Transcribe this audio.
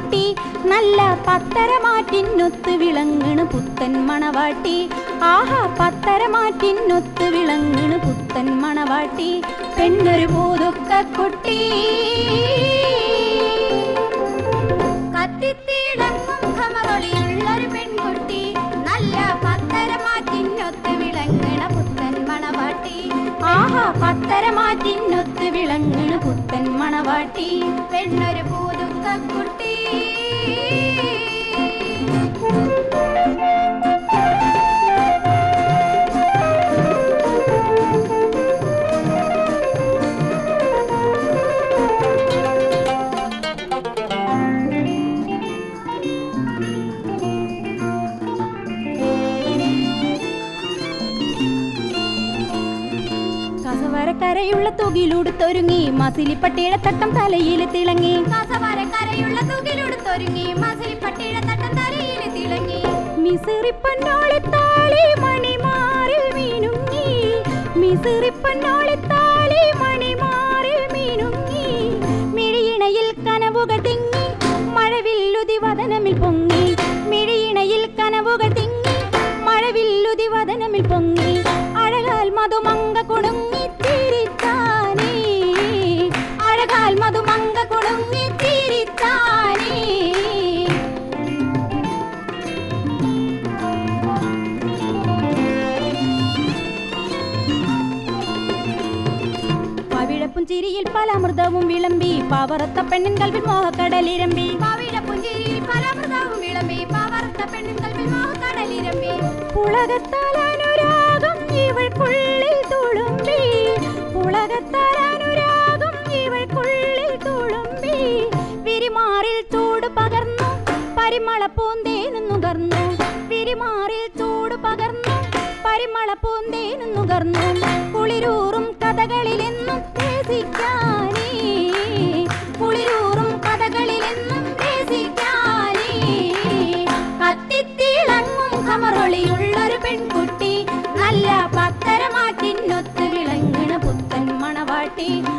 പെൺകുട്ടി നല്ല പത്തരമാറ്റിനൊത്ത് വിളങ്ങണ് പുത്തൻ മണവാട്ടി ആഹാ പത്തരമാറ്റിനൊത്ത് വിളങ്ങണ് പുത്തൻ മണവാട്ടി പെണ്ണൊരു പൂതുക്ക കുട്ടി കത്തിത്തിളങ്ങും ഖമറൊളിയുള്ളൊരു പെൺകുട്ടി നല്ല പത്തരമാറ്റിനൊത്ത് വിളങ്ങണ പുത്തൻ മണവാട്ടി ആഹാ പത്തരമാറ്റിനൊത്ത് വിളങ്ങണ പുത്തൻ മണവാട്ടി പെണ്ണൊരു പൂതുക്ക കുട്ടി കസവരക്കരയുള്ള തുകിലുടുത്തൊരുങ്ങി മസിലിപ്പട്ടിയുടെ തട്ടം തലയിൽ തിളങ്ങി കസവരക്കരയുള്ള തുകിലുടുത്തൊരുങ്ങി മസിലിപ്പട്ടിയുടെ തട്ടം തലയിൽ തിളങ്ങി മിസിറിപ്പന്നോളിത്താളി മണിമാറിൽ മീനുങ്ങി മിസിറിപ്പന്നോളിത്താളി മണിമാറിൽ മീനുങ്ങി മിഴിയിണയിൽ കനവുകൾ തിങ്ങി മഴവില്ലുതി വദനമിൽ പൊങ്ങി മിഴിയിണയിൽ കനവുകൾ തിങ്ങി മഴവില്ലുതി വദനമിൽ പൊങ്ങി അഴകാൽ മധുമങ്ക കുണുങ്ങി തിരിത്താനേ അഴകാൽ മധുമങ്ക കുണുങ്ങി തിരിത്താനേ പവിഴപ്പുഞ്ചിരിയിൽ പല അമൃതവും വിളമ്പി പവറത്ത പെണ്ണിൻ കൽവിൽ മോഹക്കടലിരമ്പി പവിഴപ്പുഞ്ചിരിയിൽ പല അമൃതവും വിളമ്പി പവറത്ത പെണ്ണിൻ കൽവിൽ മോഹക്കടലിരമ്പി പുളകത്താൽ അനുരാഗം ഇവൾക്കുള്ളിൽ തുളുമ്പി പുളകത്താൽ അനുരാഗം ഇവൾക്കുള്ളിൽ തുളുമ്പി വിരിമാറിൽ ചൂട് പകർന്നു പരിമള പൂന്തേനും നുകർന്നു വിരിമാറിൽ ചൂട് പകർന്നു പരിമള പൂന്തേനും നുകർന്നു കുളിരൂറും കഥകളിലെന്നും രസിക്കാനേ കുളിരൂറും കഥകളിലെന്നും രസിക്കാനേ കത്തിത്തിളങ്ങും ഖമറൊളിയുള്ളൊരു പെൺകുട്ടി നല്ല പത്തരമാറ്റിനൊത്ത് വിളങ്ങണ പുത്തൻ മണവാട്ടി